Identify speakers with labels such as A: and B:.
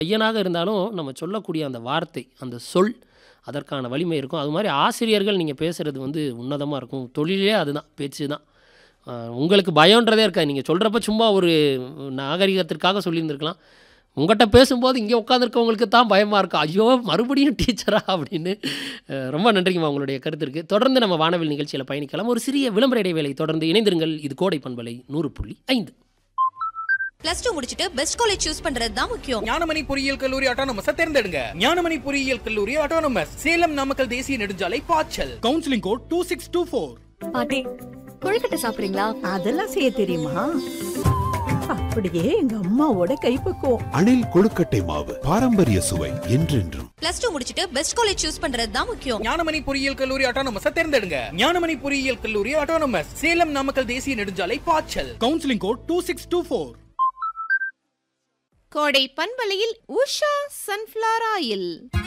A: பையனாக இருந்தாலும் நம்ம சொல்லக்கூடிய அந்த வார்த்தை அந்த சொல் அதற்கான வலிமை இருக்கும் அது மாதிரி ஆசிரியர்கள் நீங்கள் பேசுகிறது வந்து உன்னதமாக இருக்கும் தொழிலே அதுதான் பேச்சு தான் ஆஹ் உங்களுக்கு பயம்ன்றதே இருக்காது நீங்கள் சொல்கிறப்ப சும்மா ஒரு நாகரிகத்திற்காக சொல்லியிருந்திருக்கலாம் உங்கள்கிட்ட பேசும்போது இங்கே உட்காந்துருக்கவங்களுக்கு தான் பயமாக இருக்கும் ஐயோ மறுபடியும் டீச்சரா அப்படின்னு அஹ் ரொம்ப நன்றிங்கம்மா உங்களுடைய கருத்திற்கு தொடர்ந்து நம்ம வானவில் நிகழ்ச்சியில் பயணிக்கலாம் ஒரு சிறிய விளம்பர இடைவேளை தொடர்ந்து இணைந்திருங்கள் இது கோடை பண்பலை நூறு புள்ளி ஐந்து
B: பிளஸ் டூ முடிச்சிட்டு பெஸ்ட் காலேஜ் சூஸ் பண்றது தான் முக்கியம்
C: ஞானமணி பொறியியல் கல்லூரி ஆட்டோனமஸ் தேர்ந்தெடுங்க ஞானமணி பொறியியல் கல்லூரி ஆட்டோனமஸ் சேலம் நாமக்கல் தேசிய நெடுஞ்சாலை பாய்ச்சல் counselling code two six two four
D: பாட்டி கொழுக்கட்டை சாப்பிடுறீங்களா
E: அதெல்லாம் செய்ய தெரியுமா அப்படியே எங்க அம்மாவோட கைப்பக்குவம்
F: அணில் கொழுக்கட்டை மாவு பாரம்பரிய சுவை என்றென்றும்
B: பிளஸ் டூ முடிச்சிட்டு பெஸ்ட் காலேஜ் சூஸ் பண்றது தான் முக்கியம்
C: ஞானமணி பொறியியல் கல்லூரி ஆட்டோனமஸ் தேர்ந்தெடுங்க ஞானமணி பொறியியல் கல்லூரி ஆட்டோனமஸ் சேலம் நாமக்கல் தேசிய நெடுஞ்சாலை பாய்ச்சல் counselling code two six two four
G: கோடை பண்பலையில் உஷா சன்ஃப்ளவர் ஆயில்